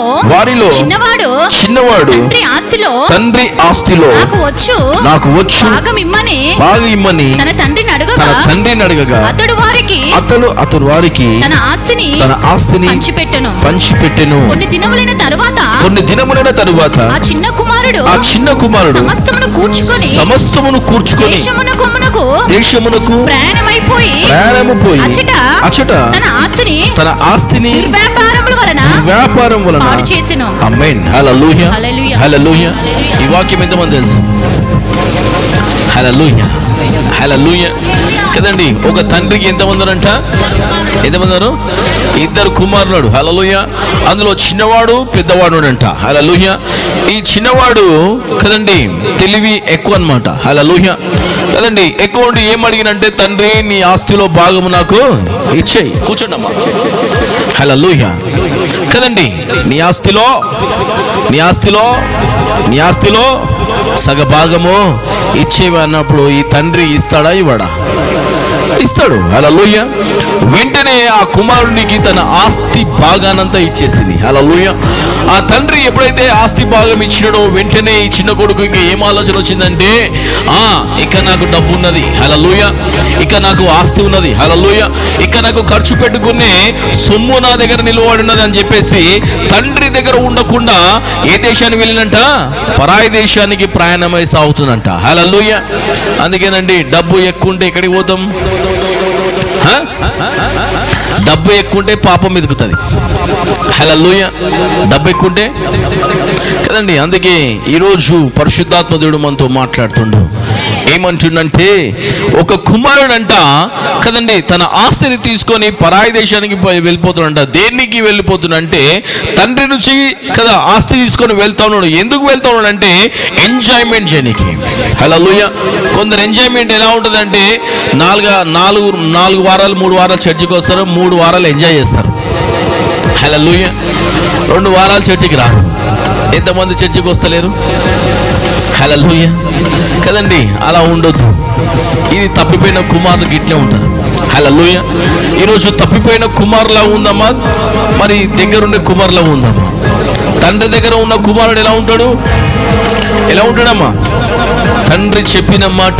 వారిలో చిన్నవాడు చిన్నవాడు తండ్రి ఆస్తిలో తండ్రి ఆస్తిలో నాకు వచ్చు నాకు వచ్చు భాగం ఇమ్మని బాగా ఇమ్మని తన తండ్రిని తన అడగగా తండ్రిని అడగగా అతడు వారికి అతడు అతడు వారికి తన ఆస్తిని తన ఆస్తిని పంచిపెట్టెను పంచిపెట్టెను కొన్ని దినములైన తరువాత కొన్ని దినములైన తరువాత ఆ చిన్న కుమారుడు ఆ చిన్న కుమారుడు సమస్తమును కూర్చుకొని సమస్తమును కూర్చుకొని దేశమున కొమ్మునకు దేశమునకు ప్రయాణమైపోయి ప్రయాణము పోయి అచ్చట అచ్చట తన ఆస్తిని తన ఆస్తిని దుర్వ్యాపారముల వలన వ్యాపారం వలన పాడు చేసెను అమ్మేన్ హల్లెలూయా హల్లెలూయా. హల్లెలూయా హల్లెలూయా. ఈ వాక్యం ఎంతమంది తెలుసు హల్లెలూయా హల్లెలూయా కదండి ఒక తండ్రికి ఎంతమంది ఉన్నారంట ఎంతమంది ఉన్నారు ఇద్దరు కుమారుడు హల్లెలూయా అందులో చిన్నవాడు పెద్దవాడు అంట హల్లెలూయా ఈ చిన్నవాడు కదండి తెలివి ఎక్కువ అన్నమాట హల్లెలూయా కదండి ఎక్కువ ఉండి ఏం అడిగినంటే తండ్రి నీ ఆస్తిలో భాగము నాకు ఇచ్చేయి కూర్చోండమ్మా హల్లెలూయా కదండి నీ ఆస్తిలో నీ ఆస్తిలో నీ ఆస్తిలో సగ భాగము ఇచ్చేవి అన్నప్పుడు ఈ తండ్రి ఇస్తాడా ఇవ్వడా ఇస్తాడు అలా లోయ వెంటనే ఆ కుమారునికి తన ఆస్తి భాగానంతా ఇచ్చేసింది అలా లోయ ఆ తండ్రి ఎప్పుడైతే ఆస్తి భాగం ఇచ్చినాడో వెంటనే ఈ చిన్న కొడుకు ఇంకా ఏం ఆలోచన వచ్చిందంటే ఆ ఇక నాకు డబ్బు ఉన్నది అలా లోయ ఇక నాకు ఆస్తి ఉన్నది అలా లోయ ఇక నాకు ఖర్చు పెట్టుకునే సొమ్ము నా దగ్గర నిలబడినది అని చెప్పేసి తండ్రి దగ్గర ఉండకుండా ఏ దేశానికి వెళ్ళినంట పరాయి దేశానికి ప్రయాణమై సాగుతుందంట హలలుయ అందుకేనండి డబ్బు ఎక్కువ ఉంటే ఎక్కడికి పోతాం హ? డబ్బు ఎక్కువ ఉంటే పాపం ఎదుగుతుంది హలలుయ డబ్బు ఎక్కువ ఉంటే కదండి అందుకే ఈరోజు పరిశుద్ధాత్మ దేవుడు మనతో మాట్లాడుతుండు ఏమంటుండంటే ఒక కుమారుడంట కదండి తన ఆస్తిని తీసుకొని పరాయి దేశానికి పోయి వెళ్ళిపోతున్నాడంట దేనికి వెళ్ళిపోతున్నాడంటే తండ్రి నుంచి కదా ఆస్తి తీసుకొని వెళ్తా ఉన్నాడు ఎందుకు వెళ్తా ఉన్నాడు అంటే ఎంజాయ్మెంట్ చేయడానికి హలోయ కొందరు ఎంజాయ్మెంట్ ఎలా ఉంటుందంటే నాలుగు నాలుగు నాలుగు వారాలు మూడు వారాలు చర్చికి వస్తారు మూడు వారాలు ఎంజాయ్ చేస్తారు హలోయ రెండు వారాలు చర్చికి రారు ఎంతమంది చర్చికి వస్తలేరు హలలుయ కదండి అలా ఉండొద్దు ఇది తప్పిపోయిన కుమారుడికి ఇట్లే ఉంటుంది హలలుయ ఈరోజు తప్పిపోయిన కుమారులా ఉందమ్మా మరి దగ్గరుండే కుమారులా ఉందమ్మా తండ్రి దగ్గర ఉన్న కుమారుడు ఎలా ఉంటాడు ఎలా ఉంటాడమ్మా తండ్రి చెప్పిన మాట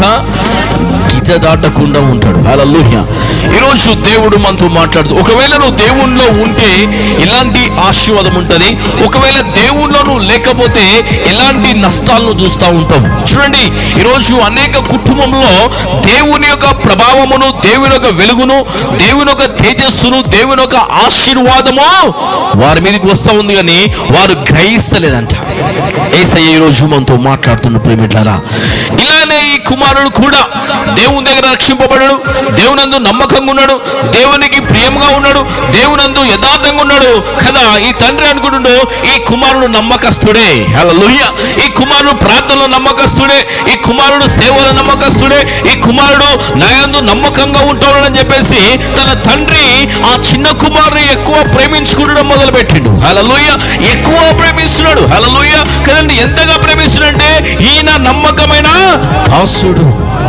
గిజ దాటకుండా ఉంటాడు హల్లెలూయా ఈరోజు దేవుడు మనతో మాట్లాడుతూ ఒకవేళ నువ్వు దేవుణ్ణిలో ఉంటే ఎలాంటి ఆశీర్వాదం ఉంటుంది ఒకవేళ దేవుణ్ణిలో నువ్వు లేకపోతే ఎలాంటి నష్టాలను చూస్తూ ఉంటావు చూడండి ఈరోజు అనేక కుటుంబంలో దేవుని యొక్క ప్రభావమును దేవుని యొక్క వెలుగును దేవుని యొక్క తేజస్సును దేవుని యొక్క ఆశీర్వాదము వారి మీదకి వస్తూ ఉంది కానీ వారు గ్రహిస్తలేదంట ఏసయ్య ఈరోజు మనతో మాట్లాడుతున్న ప్రేమిట్లారా ఇలానే ఈ కుమారుడు కూడా దేవుని దగ్గర రక్షింపబడడు దేవునందు నమ్మకంగా ఉన్నాడు దేవునికి ప్రియంగా ఉన్నాడు దేవునందు యథార్థంగా ఉన్నాడు కదా ఈ తండ్రి అనుకుంటుండు ఈ కుమారుడు నమ్మకస్తుడే హల్లెలూయా ఈ కుమారుడు ప్రార్థనలో నమ్మకస్తుడే ఈ కుమారుడు సేవలో నమ్మకస్తుడే ఈ కుమారుడు నాయందు నమ్మకంగా ఉంటాడు అని చెప్పేసి తన తండ్రి ఆ చిన్న కుమారుని ఎక్కువ ప్రేమించుకుంటడం మొదలు పెట్టిండు హలలోయ ఎక్కువ ప్రేమిస్తున్నాడు హలలోయ కదండి ఎంతగా ప్రేమిస్తున్నాడంటే ఈయన నమ్మకమైన దాసుడు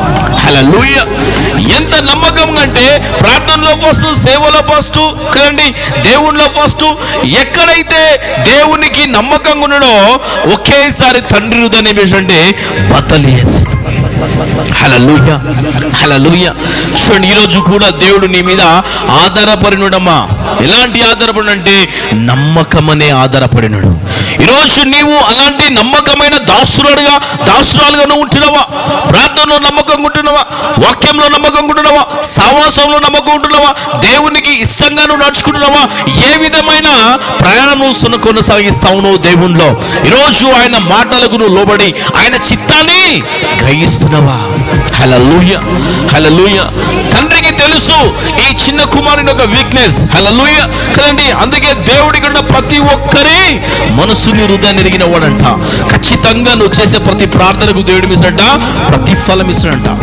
హలలోయ ఎంత నమ్మకం అంటే ప్రార్థనలో ఫస్ట్ సేవలో ఫస్ట్ కదండి దేవునిలో ఫస్ట్ ఎక్కడైతే దేవునికి నమ్మకంగా ఉన్నాడో ఒకేసారి తండ్రి హృదయం అంటే బద్దలు చేసి హలలుయ హలలుయ చూడండి ఈరోజు కూడా దేవుడు నీ మీద ఆధారపడినడమ్మా ఎలాంటి ఆధారపడి అంటే నమ్మకమనే ఆధారపడినడు ఈరోజు నీవు అలాంటి నమ్మకమైన దాసురాలుగా దాసురాలుగా నువ్వు ఉంటున్నావా ప్రార్థనలో నమ్మకంగా ఉంటున్నావా వాక్యంలో నమ్మకంగా ఉంటున్నావా సావాసంలో నమ్మకం ఉంటున్నావా దేవునికి ఇష్టంగా నువ్వు నడుచుకుంటున్నావా ఏ విధమైన ప్రయాణం నువ్వు కొనసాగిస్తావు నువ్వు దేవుణ్ణిలో ఈరోజు ఆయన మాటలకు నువ్వు లోబడి ఆయన చిత్తాన్ని గ్రహిస్తున్నావా హలలుయ హలలుయ తండ్రికి తెలుసు ఈ చిన్న కుమారుని యొక్క వీక్నెస్ హలలుయ కదండి అందుకే దేవుడి కూడా ప్రతి ఒక్కరి మనసుని హృదయాన్ని ఎరిగిన వాడంట ఖచ్చితంగా నువ్వు చేసే ప్రతి ప్రార్థనకు దేవుడు ఇస్తాడంట ప్రతిఫలం ఇస్తాడంట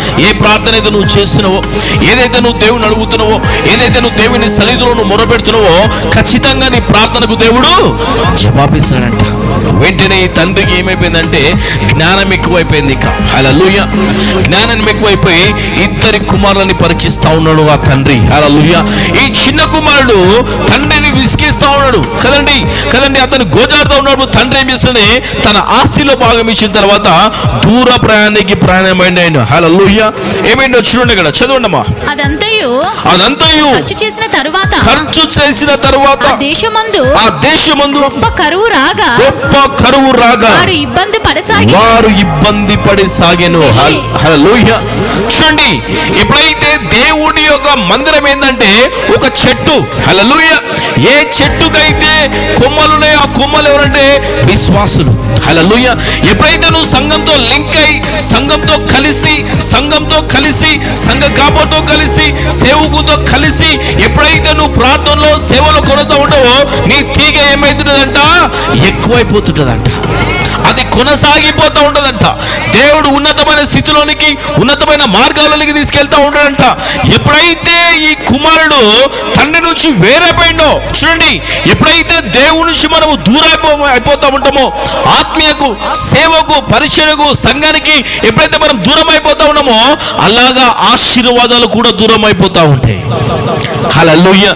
ఏ ప్రార్థన అయితే నువ్వు చేస్తున్నావో ఏదైతే నువ్వు దేవుని అడుగుతున్నావో ఏదైతే నువ్వు దేవుని సన్నిధిలో నువ్వు మొరపెడుతున్నావో ఖచ్చితంగా నీ ప్రార్థనకు దేవుడు జవాబిస్తాడంట వెంటనే ఈ తండ్రికి ఏమైపోయిందంటే జ్ఞానం ఎక్కువైపోయింది ఇక హలలుయ జ్ఞానం ఎక్కువైపోయి ఇద్దరి కుమారులని పరీక్షిస్తా ఉన్నాడు ఆ తండ్రి హలలుయ ఈ చిన్న కుమారుడు తండ్రిని విసిగిస్తా ఉన్నాడు కదండి కదండి అతను గోజాడుతూ ఉన్నప్పుడు తండ్రి ఏం చేస్తాడే తన ఆస్తిలో భాగం ఇచ్చిన తర్వాత దూర ప్రయాణానికి ప్రయాణమైంది ఆయన హలలుయ ఏమైందో చూడండి ఇక్కడ చదవండమ్మా అదంతయు అదంతయు ఖర్చు చేసిన తరువాత ఖర్చు చేసిన తర్వాత ఆ దేశమందు ఆ దేశమందు గొప్ప కరువు రాగా గొప్ప కరువు రాగా వారు ఇబ్బంది పడసాగి వారు ఇబ్బంది పడి సాగాను హలోయ చూడండి ఎప్పుడైతే దేవుడి యొక్క మందిరం ఏంటంటే ఒక చెట్టు హలలుయ ఏ చెట్టుకైతే కొమ్మలున్నాయో ఆ కొమ్మలు ఎవరంటే విశ్వాసులు హలలుయ ఎప్పుడైతే నువ్వు సంఘంతో లింక్ అయి సంఘంతో కలిసి సంఘంతో కలిసి సంఘ కాపుతో కలిసి సేవకుతో కలిసి ఎప్పుడైతే నువ్వు ప్రార్థనలో సేవలో కొనతా ఉంటావో నీ తీగ ఏమైతుందంట ఎక్కువైపోతుంటదంట అది కొనసాగిపోతూ ఉంటదంట దేవుడు ఉన్నతమైన స్థితిలోనికి ఉన్నతమైన మార్గాలలోకి తీసుకెళ్తా ఉంటాడంట ఎప్పుడైతే ఈ కుమారుడు తండ్రి నుంచి వేరైపోయిండో చూడండి ఎప్పుడైతే దేవుడి నుంచి మనము దూరం అయిపో అయిపోతా ఉంటామో ఆత్మీయకు సేవకు పరిచయకు సంఘానికి ఎప్పుడైతే మనం దూరం అయిపోతా ఉన్నామో అలాగా ఆశీర్వాదాలు కూడా దూరం అయిపోతా ఉంటాయి హల్లెలూయా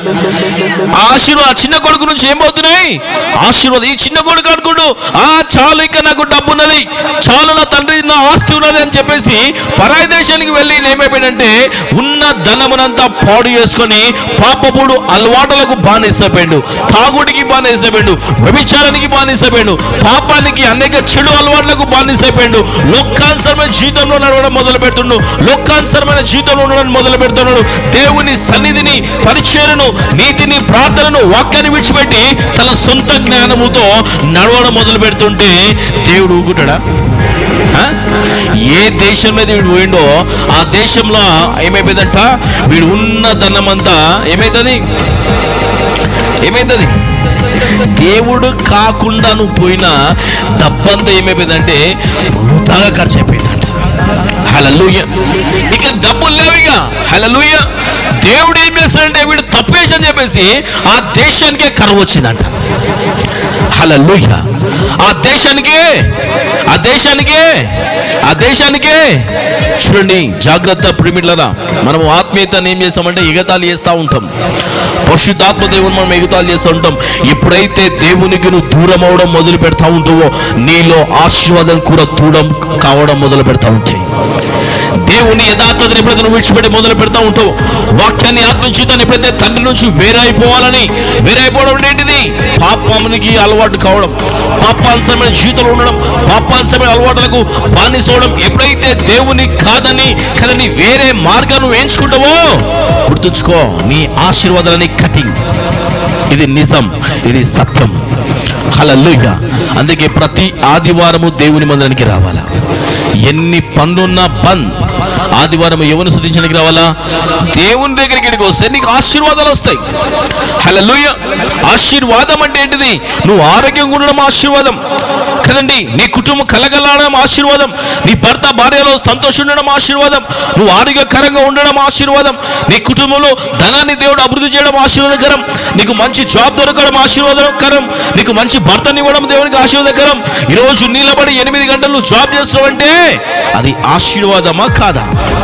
ఆశీర్వాద ఆ చిన్న కొడుకు నుంచి ఏమవుతున్నాయి ఆశీర్వాదం ఈ చిన్న కొడుకు అనుకుంటూ ఆ చాలు ఇక నాకు డబ్బు ఉన్నది చాలు నా తండ్రి నా ఆస్తి ఉన్నది అని చెప్పేసి పరాయి దేశానికి వెళ్ళి ఏమైపోయాడంటే ఉన్న ధనమునంతా పాడు చేసుకొని పాపపుడు అలవాటులకు బానిసపోయాడు తాగుడికి బానిసపోయాడు వ్యభిచారానికి బానిసపోయాడు పాపానికి అనేక చెడు అలవాట్లకు బానిసపోయాడు లోకానుసరమైన జీవితంలో నడవడం మొదలు పెడుతుండు లోకానుసరమైన జీవితంలో ఉండడం మొదలు పెడుతున్నాడు దేవుని సన్నిధిని పరిచయను నీతిని ప్రార్థనను వాక్యాన్ని విడిచిపెట్టి తన సొంత జ్ఞానముతో నడవడం మొదలు పెడుతుంటే దేవుడు ఊగుతాడా ఆ? ఏ దేశం మీద వీడు పోయిండో ఆ దేశంలో ఏమైపోయిందంట వీడు ఉన్న ధనమంతా ఏమైతుంది ఏమైతుంది దేవుడు కాకుండా నువ్వు పోయినా డబ్బంతా ఏమైపోయిందంటే వృధాగా ఖర్చు అయిపోయిందంట హలలుయ ఇక డబ్బులు లేవు ఇక హలలుయ దేవుడు ఏం చేస్తాడంటే వీడు తప్పేసి అని చెప్పేసి ఆ దేశానికే కరువు వచ్చిందంట హలలుయ ఆ దేశానికే ఆ దేశానికే ఆ దేశానికే చూడండి జాగ్రత్త ప్రిమిట్లరా మనం ఆత్మీయతను ఏం చేస్తామంటే ఎగతాళి చేస్తూ ఉంటాం పరిశుద్ధాత్మ దేవుని మనం ఎగతాళి చేస్తూ ఉంటాం ఎప్పుడైతే దేవునికి నువ్వు దూరం అవడం మొదలు పెడతా ఉంటావో నీలో ఆశీర్వాదం కూడా దూరం కావడం మొదలు పెడతా ఉంటాయి దేవుని యథార్థతను ఎప్పుడైతే నువ్వు విడిచిపెట్టి మొదలు పెడతా ఉంటావు వాక్యాన్ని ఆత్మ జీవితాన్ని ఎప్పుడైతే తండ్రి నుంచి వేరైపోవాలని వేరైపోవడం అంటే ఏంటిది పాపానికి అలవాటు కావడం పాపాంశమైన జీవితంలో ఉండడం పాపాంశమైన అలవాట్లకు బానిసవడం ఎప్పుడైతే దేవుని కాదని కదని వేరే మార్గాన్ని నువ్వు ఎంచుకుంటావో గుర్తుంచుకో నీ ఆశీర్వాదాలని కటింగ్ ఇది నిజం ఇది సత్యం హలల్లుగా అందుకే ప్రతి ఆదివారము దేవుని మందిరానికి రావాలా ఎన్ని పనులున్నా బంద్ ఆదివారం ఎవరిని శుద్ధించడానికి రావాలా దేవుని దగ్గరికి ఇక్కడికి వస్తే నీకు ఆశీర్వాదాలు వస్తాయి హలలుయ ఆశీర్వాదం అంటే ఏంటిది నువ్వు ఆరోగ్యంగా ఉండడం ఆశీర్వాదం కదండి నీ కుటుంబం కలగలడం ఆశీర్వాదం నీ భర్త భార్యలో సంతోషం ఉండడం ఆశీర్వాదం నువ్వు ఆరోగ్యకరంగా ఉండడం ఆశీర్వాదం నీ కుటుంబంలో ధనాన్ని దేవుడు అభివృద్ధి చేయడం ఆశీర్వాదకరం నీకు మంచి జాబ్ దొరకడం ఆశీర్వాదకరం నీకు మంచి భర్తని ఇవ్వడం దేవునికి ఆశీర్వాదకరం ఈరోజు నిలబడి ఎనిమిది గంటలు జాబ్ చేస్తావంటే అది ఆశీర్వాదమా కాదా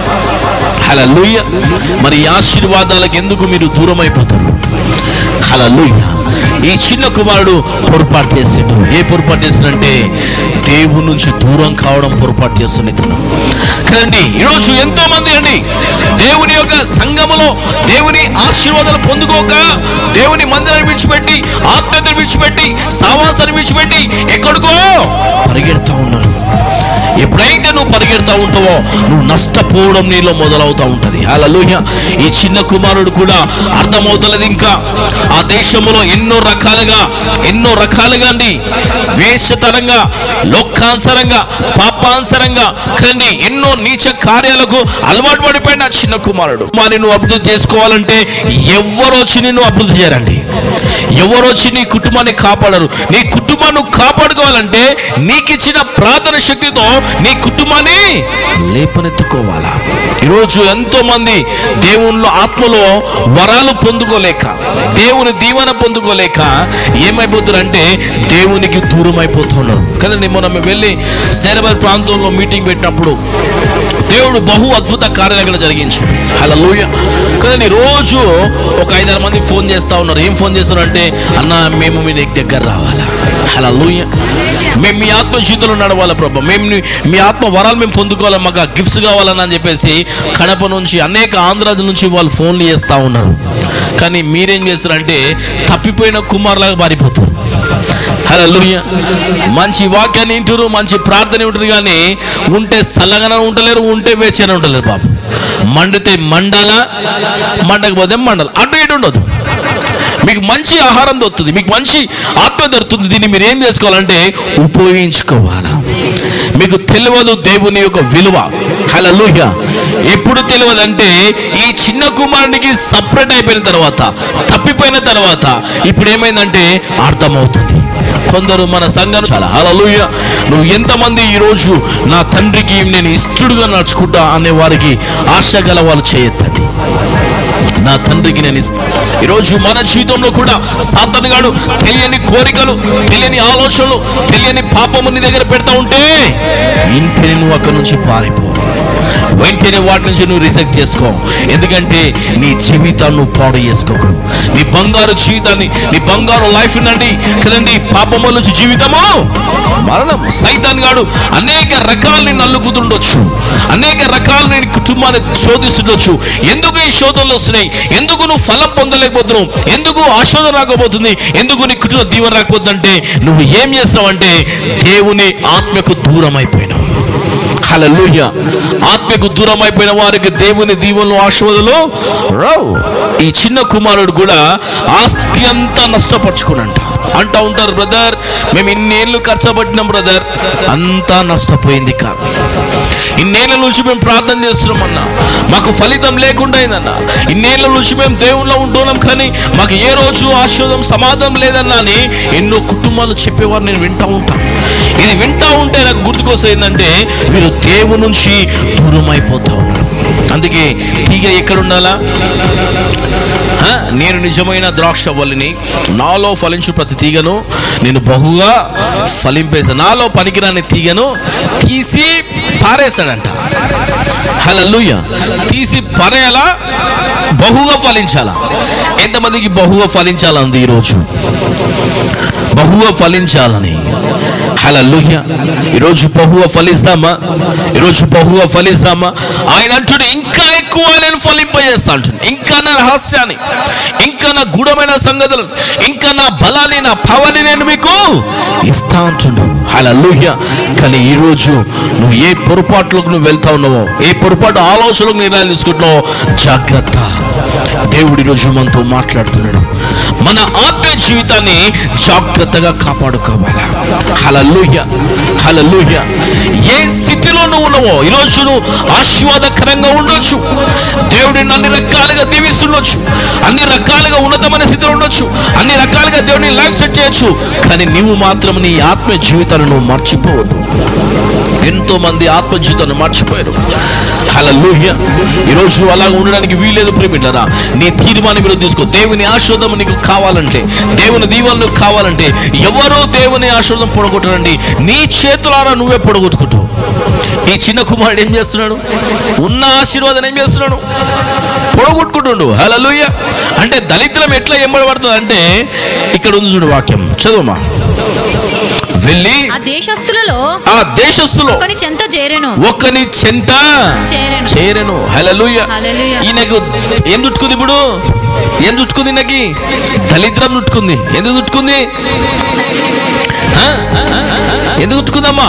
హలలుయ మరి ఈ ఆశీర్వాదాలకు ఎందుకు మీరు దూరం అయిపోతారు హలలుయ ఈ చిన్న కుమారుడు పొరపాటు చేసిండు ఏ పొరపాటు చేసిందంటే దేవుని నుంచి దూరం కావడం పొరపాటు చేస్తుంది ఇతను కదండి ఈరోజు ఎంతో మంది అండి దేవుని యొక్క సంఘములో దేవుని ఆశీర్వాదాలు పొందుకోక దేవుని మందిరాన్ని విడిచిపెట్టి ఆత్మీయతను విడిచిపెట్టి సావాసాన్ని విడిచిపెట్టి ఎక్కడికో పరిగెడతా ఉన్నారు ఎప్పుడైతే నువ్వు పరిగెడతా ఉంటావో నువ్వు నష్టపోవడం నీలో మొదలవుతా ఉంటది హల్లెలూయా ఈ చిన్న కుమారుడు కూడా అర్థమవుతలేదు ఇంకా ఆ దేశంలో ఎన్నో రకాలుగా ఎన్నో రకాలుగా అండి వేషతరంగా లోకానుసరంగా పాపానుసరంగా కండి ఎన్నో నీచ కార్యాలకు అలవాటు పడిపోయిన ఆ చిన్న కుమారుడు మరి నువ్వు అభివృద్ధి చేసుకోవాలంటే ఎవరు వచ్చి నిన్ను అభివృద్ధి చేయరండి ఎవరు వచ్చి నీ కుటుంబాన్ని కాపాడరు నీ కుటుంబాన్ని నువ్వు కాపాడుకోవాలంటే నీకు ఇచ్చిన ప్రార్థన శక్తితో నీ కుటుంబాన్ని ఆత్మని లేపనెత్తుకోవాలా ఈరోజు ఎంతో మంది దేవునిలో ఆత్మలో వరాలు పొందుకోలేక దేవుని దీవెన పొందుకోలేక ఏమైపోతారంటే దేవునికి దూరం అయిపోతున్నారు కదండి మొన్న మేము వెళ్ళి శైరబల్ ప్రాంతంలో మీటింగ్ పెట్టినప్పుడు దేవుడు బహు అద్భుత కార్యాలు జరిగించు హలో లూయ కదండి రోజు ఒక ఐదారు మంది ఫోన్ చేస్తా ఉన్నారు ఏం ఫోన్ చేస్తారు అంటే అన్న మేము మీ దగ్గర రావాలా హలో లూయ మేము మీ ఆత్మ జీవితంలో నడవాలా ప్రభా మేము నీ- మీ ఆత్మ వరాలు మేము పొందుకోవాలి మాకు ఆ గిఫ్ట్స్ కావాలని అని చెప్పేసి కడప నుంచి అనేక ఆంధ్రాది నుంచి వాళ్ళు ఫోన్లు చేస్తూ ఉన్నారు కానీ మీరేం చేస్తారంటే తప్పిపోయిన కుమారులాగా మారిపోతారు హలో మంచి వాక్యాన్ని వింటారు మంచి ప్రార్థన ఉంటుంది కానీ ఉంటే చల్లగానే ఉండలేరు ఉంటే వేచేనే ఉండలేరు బాబు మండితే మండాల మండకపోతే మండాలి అటు ఇటు ఉండదు మీకు మంచి ఆహారం దొరుకుతుంది మీకు మంచి ఆత్మ దొరుకుతుంది దీన్ని మీరు ఏం చేసుకోవాలంటే ఉపయోగించుకోవాలా మీకు తెలియదు దేవుని యొక్క విలువ హలలుయ ఎప్పుడు తెలియదంటే ఈ చిన్న కుమారునికి సపరేట్ అయిపోయిన తర్వాత తప్పిపోయిన తర్వాత ఇప్పుడు ఏమైందంటే అర్థమవుతుంది కొందరు మన సంఘం చాలా హలలుయ నువ్వు ఎంతమంది ఈరోజు నా తండ్రికి నేను ఇష్టడుగా నడుచుకుంటా అనే వారికి ఆశ గల వాళ్ళు చేయొద్దండి నా తండ్రికి నేను ఇస్తా ఈరోజు మన జీవితంలో కూడా సాతను గాడు తెలియని కోరికలు తెలియని ఆలోచనలు తెలియని పాపము నీ దగ్గర పెడతా ఉంటే వెంటనే నువ్వు అక్కడి నుంచి పారిపో వెంటనే వాటి నుంచి నువ్వు రిజెక్ట్ చేసుకో ఎందుకంటే నీ జీవితాన్ని నువ్వు పాడు చేసుకోకు నీ బంగారు జీవితాన్ని నీ బంగారు లైఫ్ నండి కదండి పాపము నుంచి జీవితము మరణం సైతాన్ గాడు అనేక రకాలని నల్లుకుతుండొచ్చు అనేక రకాలు నీ కుటుంబాన్ని శోధిస్తుండొచ్చు ఎందుకు ఈ శోధనలు వస్తున్నాయి ఎందుకు నువ్వు ఫలం పొందలేకపోతున్నావు ఎందుకు ఆశోధన రాకపోతుంది ఎందుకు నీ కుటుంబ దీవెన రాకపోతుందంటే నువ్వు ఏం చేస్తావంటే దేవుని ఆత్మకు దూరం అయిపోయినావు హల్లెలూయ ఆత్మకు దూరం అయిపోయిన వారికి దేవుని దీవెనలు ఆశీర్వాదాలు రావు ఈ చిన్న కుమారుడు కూడా ఆస్తి అంతా నష్టపరుచుకునంట అంటా ఉంటారు బ్రదర్ మేము ఇన్నేళ్ళు ఖర్చు పట్టినాం బ్రదర్ అంతా నష్టపోయింది కాదు ఇన్నేళ్ళ నుంచి మేము ప్రార్థన చేస్తున్నామన్నా మాకు ఫలితం లేకుండా అయిందన్న ఇన్నేళ్ళ నుంచి మేము దేవుళ్ళో ఉంటున్నాం కానీ మాకు ఏ రోజు ఆశీర్వాదం సమాధానం లేదన్నా అని ఎన్నో కుటుంబాలు చెప్పేవారు నేను వింటా ఉంటా ఇది వింటా ఉంటే నాకు గుర్తుకొస్తే ఏంటంటే వీరు దేవుని నుంచి దూరం అయిపోతా ఉన్నారు అందుకే తీగ ఎక్కడ ఉండాలా ఆ, నేను నిజమైన ద్రాక్ష వల్లిని నాలో ఫలించు ప్రతి తీగను నేను బహుగా ఫలింపేసా నాలో పనికిరాని తీగను తీసి పారేశాడంట హలలుయ తీసి పరేయాలా బహుగా ఫలించాలా ఎంతమందికి బహుగా ఫలించాలంది ఈరోజు బహుగా ఫలించాలని హలలుయ ఈరోజు బహుగా ఫలిస్తామా ఈరోజు బహుగా ఫలిస్తామా ఆయన అంటుడు ఇంకా ఎక్కువ నేను ఫలింపజేస్తా అంటున్నాడు ఇంకా నా రహస్యాన్ని ఇంకా నా గూఢమైన సంగతులను ఇంకా నా బలాన్ని నా పవని నేను మీకు ఇస్తా అంటున్నాడు హలలుయ కానీ ఈరోజు నువ్వు ఏ పొరపాట్లకు నువ్వు వెళ్తా ఉన్నావో ఏ పొరపాటు ఆలోచనలకు నిర్ణయాలు తీసుకుంటున్నావో జాగ్రత్త దేవుడి రోజు మనతో మాట్లాడుతున్నాడు మన ఆత్మ జీవితాన్ని జాగ్రత్తగా కాపాడుకోవాలా హలలుయ హలలుయ ఏ స్థితిలో నువ్వు ఉన్నావో ఈరోజు నువ్వు ఆశీర్వాదకరంగా ఉండొచ్చు దేవుడిని అన్ని రకాలుగా దీవిస్తుండొచ్చు అన్ని రకాలుగా ఉన్నతమైన స్థితిలో ఉండొచ్చు అన్ని రకాలుగా దేవుడిని లైఫ్ సెట్ చేయొచ్చు కానీ నీవు మాత్రం నీ ఆత్మ జీవితాన్ని నువ్వు మర్చిపోవద్దు ఎంతో మంది ఆత్మ జీవితాన్ని మర్చిపోయారు హలలుహ్య ఈరోజు అలా ఉండడానికి వీలేదు ప్రేమిటారా నీ తీర్మానం మీరు తీసుకో దేవుని ఆశీర్వాదం నీకు కావాలంటే దేవుని దీవెన నీకు కావాలంటే ఎవరో దేవుని ఆశీర్వాదం పొడగొట్టరండి నీ చేతులారా నువ్వే పొడగొట్టుకుంటావు ఈ చిన్న కుమారుడు ఏం చేస్తున్నాడు ఉన్న ఆశీర్వాదం ఏం చేస్తున్నాడు పొడగొట్టుకుంటుండు హలలుయ్య అంటే దళిద్రం ఎట్లా ఎంబడబడుతుంది అంటే ఇక్కడ ఉంది చూడు వాక్యం చదువుమా వెళ్ళి ఆ దేశస్థులలో ఆ దేశస్తులో ఒకని చెంత చేరెను ఒకని చెంత చేరెను చేరెను హలలుయ హల్లెలూయా. ఈయనకు ఏం చుట్టుకుంది ఇప్పుడు ఏం చుట్టుకుంది ఈయనకి దళిద్రం చుట్టుకుంది ఎందుకు చుట్టుకుంది ఆ? ఎందుకు చుట్టుకుందమ్మా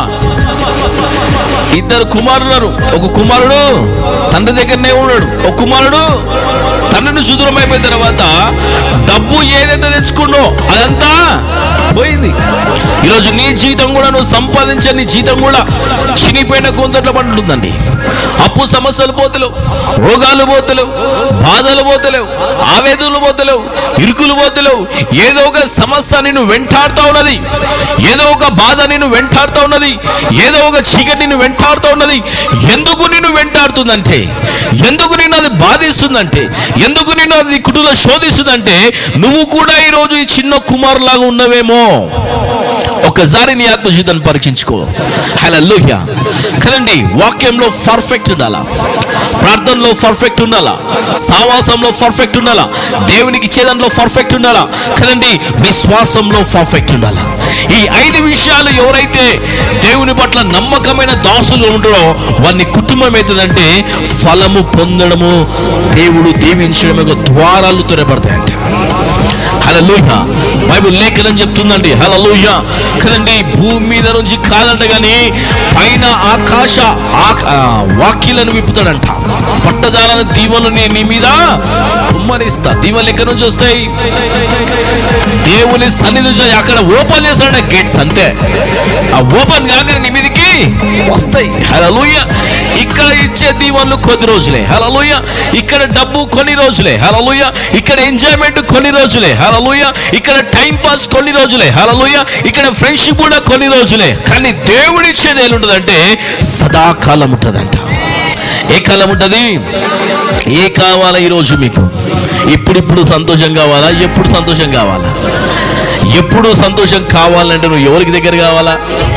ఇద్దరు కుమారులు ఉన్నారు. ఒక కుమారుడు తండ్రి దగ్గరనే ఉన్నాడు ఒక కుమారుడు తండ్రిని సుదూరం అయిపోయిన తర్వాత డబ్బు ఏదైతే తెచ్చుకున్నో అదంతా పోయింది ఈరోజు నీ జీవితం కూడా నువ్వు సంపాదించే నీ జీవితం కూడా చినిపోయిన కొందట్లో పడుతుందండి అప్పు సమస్యలు పోతలేవు రోగాలు పోతలేవు బాధలు పోతలేవు ఆవేదనలు పోతలేవు ఇరుకులు పోతలేవు ఏదో ఒక సమస్య నిన్ను వెంటాడుతూ ఉన్నది ఏదో ఒక బాధ నిన్ను వెంటాడుతూ ఉన్నది ఏదో ఒక చీకటి నిన్ను వెంటాడుతూ ఉన్నది ఎందుకు నిన్ను వెంటాడుతుందంటే ఎందుకు నిన్ను అది బాధిస్తుందంటే ఎందుకు నిన్ను అది కుటుంబ శోధిస్తుందంటే నువ్వు కూడా ఈరోజు ఈ చిన్న కుమారులాగా ఉన్నవేమో ఒకసారి నీ ఆత్మ జీవితాన్ని పరీక్షించుకో హలోహ్య కదండి వాక్యంలో పర్ఫెక్ట్ ఉండాలా ప్రార్థనలో పర్ఫెక్ట్ ఉండాలా సావాసంలో పర్ఫెక్ట్ ఉండాలా దేవునికి ఇచ్చేదాంట్లో పర్ఫెక్ట్ ఉండాలా కదండి విశ్వాసంలో పర్ఫెక్ట్ ఉండాలా ఈ ఐదు విషయాలు ఎవరైతే దేవుని పట్ల నమ్మకమైన దాసులు ఉంటారో వారిని కుటుంబం అవుతుందంటే ఫలము పొందడము దేవుడు దీవించడమే ఒక ద్వారాలు తెరపడతాయంట హలలుయ బైబిల్ లేఖనం చెప్తుందండి హలలుయ కదండి భూమి మీద నుంచి కాదంట కానీ పైన ఆకాశ ఆక- ఆ, వాక్యలను విప్పుతాడంట పట్టజాల దీవెనలు నేను నీ మీద కుమ్మరిస్తా దీవెనలు ఎక్కడి నుంచి వస్తాయి దేవుని సన్నిధి నుంచి అక్కడ ఓపెన్ చేస్తాడ గేట్స్ అంతే ఆ ఓపెన్ కాగానే నీ మీదకి వస్తాయి హలలుయ ఇక్కడ ఇచ్చే దీవెనలు కొద్ది రోజులే హలలుయ ఇక్కడ డబ్బు కొన్ని రోజులే హలలుయ ఇక్కడ ఎంజాయ్మెంట్ కొన్ని రోజులే హలలుయ ఇక్కడ టైం పాస్ కొన్ని రోజులే హలలుయ ఇక్కడ ఫ్రెండ్షిప్ కూడా కొన్ని రోజులే కానీ దేవుడు ఇచ్చేది ఏముంటుందంటే సదాకాలం ఉంటుందంట ఏ కాలం ఉంటుంది ఏ కావాలా ఈరోజు మీకు ఇప్పుడిప్పుడు సంతోషం కావాలా ఎప్పుడు సంతోషం కావాలా ఎప్పుడు సంతోషం కావాలంటే నువ్వు ఎవరికి దగ్గర కావాలా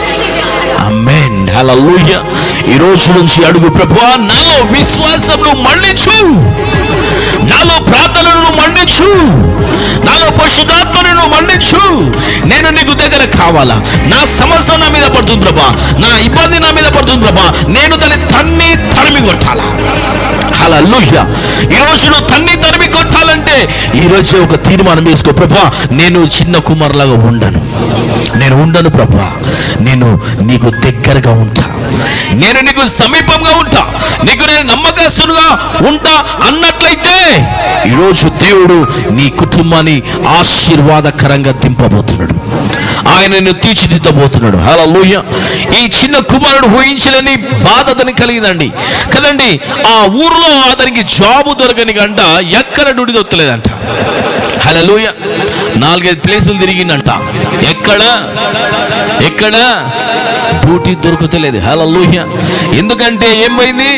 అమ్మేన్ హల్లెలూయా ఈ రోజు నుంచి అడుగు ప్రభువా నాలో విశ్వాసం నువ్వు మళ్ళించు నాలో ప్రార్థనను నువ్వు మళ్ళించు నాలో పరిశుద్ధాత్మను నువ్వు మళ్ళించు నేను నీకు దగ్గర కావాలా నా సమస్య నా మీద పడుతుంది ప్రభా నా ఇబ్బంది నా మీద పడుతుంది ప్రభా నేను దాన్ని తన్ని తరిమి కొట్టాలా హల్లెలూయా ఈ రోజు నువ్వు తన్ని తరిమి కొట్టాలంటే ఈ రోజు ఒక తీర్మానం వేసుకో ప్రభా నేను చిన్న కుమారులాగా ఉండను నేను ఉండను ప్రభా నేను నీకు దగ్గరగా ఉంటా నేను నీకు సమీపంగా ఉంటా నీకు నేను నమ్మకస్తులుగా ఉంటా అన్నట్లయితే ఈరోజు దేవుడు నీ కుటుంబాన్ని ఆశీర్వాదకరంగా దింపబోతున్నాడు ఆయన నిన్ను తీర్చిదిద్దబోతున్నాడు హలో ఈ చిన్న కుమారుడు ఊహించలేని బాధ అతనికి కలిగిందండి కదండి ఆ ఊర్లో అతనికి జాబు దొరకని గంట ఎక్కడ డుడి దొక్కలేదంట హలో నాలుగైదు ప్లేసులు తిరిగిందంట ఎక్కడ ఎక్కడ డ్యూటీ దొరుకుతలేదు హలో ఎందుకంటే ఏమైంది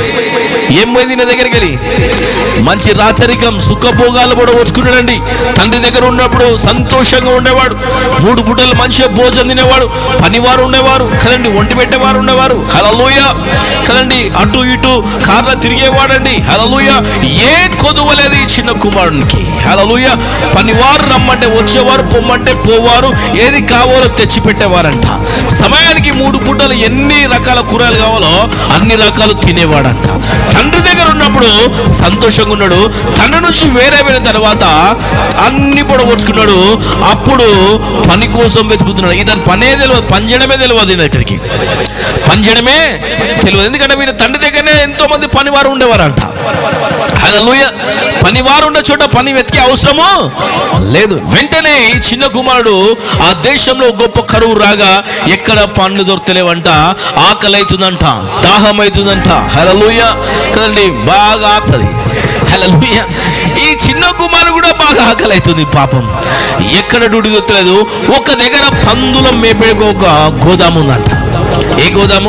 ఏమైంది నా దగ్గరికి వెళ్ళి మంచి రాచరికం సుఖభోగాలు కూడా వచ్చుకున్నాడండి తండ్రి దగ్గర ఉన్నప్పుడు సంతోషంగా ఉండేవాడు మూడు బుట్టలు మంచిగా భోజనం తినేవాడు పనివారు ఉండేవారు కదండి ఒంటి పెట్టేవారు ఉండేవారు హలలోయ కదండి అటు ఇటు కార్ల తిరిగేవాడండి హలలోయ ఏ కొదువలేదు ఈ చిన్న కుమారునికి హలలోయ పనివారు రమ్మంటే వచ్చేవారు పొమ్మంటే పోవారు ఏది కావాలో తెచ్చి పెట్టేవారంట సమయానికి మూడు పూటలు ఎన్ని రకాల కూరలు కావాలో అన్ని రకాలు తినేవాడంట తండ్రి దగ్గర ఉన్నప్పుడు సంతోషంగా ఉన్నాడు తండ్రి నుంచి వేరే వెళ్ళిన తర్వాత అన్ని పొడగొట్టుకున్నాడు అప్పుడు పని కోసం వెతుకుతున్నాడు ఇతని పనే తెలియదు పని చేయడమే తెలియదు ఈయన దగ్గరికి పని చేయడమే తెలియదు ఎందుకంటే వీళ్ళ తండ్రి దగ్గరనే ఎంతో మంది పనివారు ఉండేవారంట హల్లెలూయ పనివారు ఉన్న చోట పని వెతికే అవసరము లేదు వెంటనే ఈ చిన్న కుమారుడు ఆ దేశంలో గొప్ప కరువు రాగా ఎక్కడ పండ్లు దొరకలేవంట ఆకలి అవుతుందంట దాహం అవుతుందంట హలలుయ కదండి బాగా ఆకలి హలలుయ ఈ చిన్న కుమారుడు కూడా బాగా ఆకలి అవుతుంది పాపం ఎక్కడ డ్యూటీ దొరకలేదు ఒక దగ్గర పందుల మేపే ఒక గోదాము ఉందంట ఏ గోదాము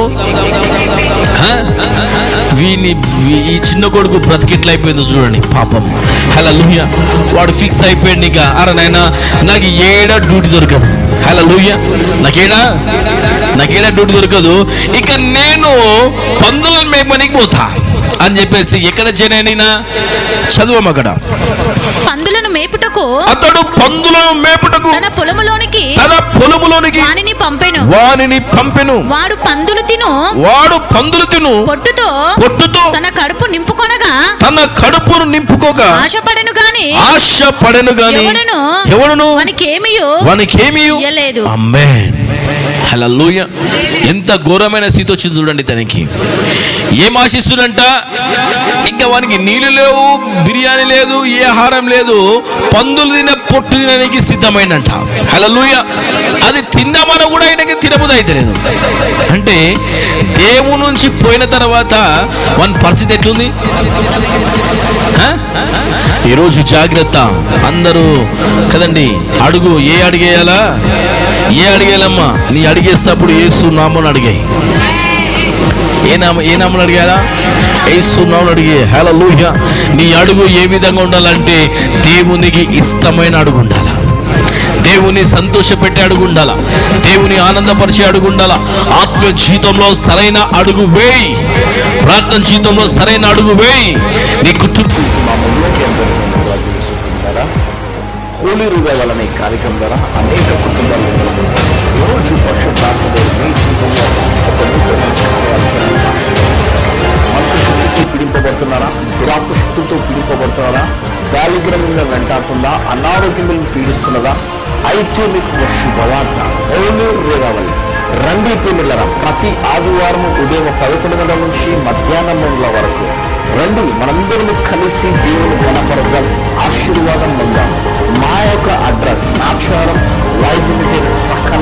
ఆ? వీని వీ- ఈ చిన్న కొడుకు బ్రతికిట్లా అయిపోయిందో చూడండి పాపం హలో లూయ వాడు ఫిక్స్ అయిపోయాడు ఇక అరే నాయన నాకు ఏడా డ్యూటీ దొరకదు హలో లూయ నాకేడా నాకేడా డ్యూటీ దొరకదు ఇక నేను పందులను మేపనికి పోతా అని చెప్పేసి ఎక్కడ చేరైనా చదువు అక్కడ పందులను మేపుటకు అతడు పందులను మేపుటకు తన పొలములోనికి తన పొలములోనికి వానిని పంపెను వానిని పంపెను వాడు పందులు తిను వాడు పందులు తిను పొట్టుతో పొట్టుతో తన కడుపు నింపుకొనగా తన కడుపును నింపుకోగా ఆశపడను గాని ఆశ పడను గాని ఎవడును ఎవడును వానికేమియు వానికేమి ఇయ్యలేదు. అమ్మే హల్లెలూయా ఎంత ఘోరమైన స్థితి వచ్చింది చూడండి తనకి ఏం ఆశిస్తుడంట ఇంకా వానికి నీళ్ళు లేవు బిర్యానీ లేదు ఏ ఆహారం లేదు పందులు తిన పొట్టు తినడానికి సిద్ధమైందంట హలలుయ అది తిందామని కూడా ఆయనకి తినబుది అయితే లేదు అంటే దేవుని నుంచి పోయిన తర్వాత మన పరిస్థితి ఎట్లుంది ఆ? ఈరోజు జాగ్రత్త అందరూ కదండి అడుగు ఏ అడిగేయాలా ఏ అడిగేయాలమ్మా నీ అడిగేసేటప్పుడు ఏసు నామని అడిగాయి ఏ నామ ఏ నామని అడిగారా ఏసు నామని అడిగే హలో నీ అడుగు ఏ విధంగా ఉండాలంటే దేవునికి ఇష్టమైన అడుగు ఉండాలా దేవుని సంతోషపెట్టే అడుగు ఉండాలా దేవుని ఆనందపరిచే అడుగు ఉండాలా ఆత్మ జీవితంలో సరైన అడుగు వేయి ప్రార్థన జీవితంలో సరైన అడుగు వేయి నీ కుటుంబం మా ముందులోకి అందరూ జీవిస్తుంటారా హోలీ రుగాల అనే కార్యక్రమం ద్వారా అనేక కుటుంబాలు రోజు పరిశుద్ధాత్మలో మీ జీవితంలో ఒక నూతన కార్యాలు చేయాలని ఆశీర్వదిస్తున్నారా? మంత్ర శక్తితో పీడింపబడుతున్నారా దురాత్మ శక్తులతో పీడింపబడుతున్నారా దారిద్ర్యంగా వెంటాడుతుందా అనారోగ్యం పీడిస్తున్నదా అయితే మీకు ఒక శుభవార్త హోలీ రుగావలి రండి ప్రేమిళ్ళరా ప్రతి ఆదివారం ఉదయం పదకొండు గంటల నుంచి మధ్యాహ్నం మూడుల వరకు రండి మనందరం కలిసి దేవుని గణపరచాలి ఆశీర్వాదం పొందాం మా యొక్క అడ్రస్ నాక్షారం వైద్యుడి పక్కన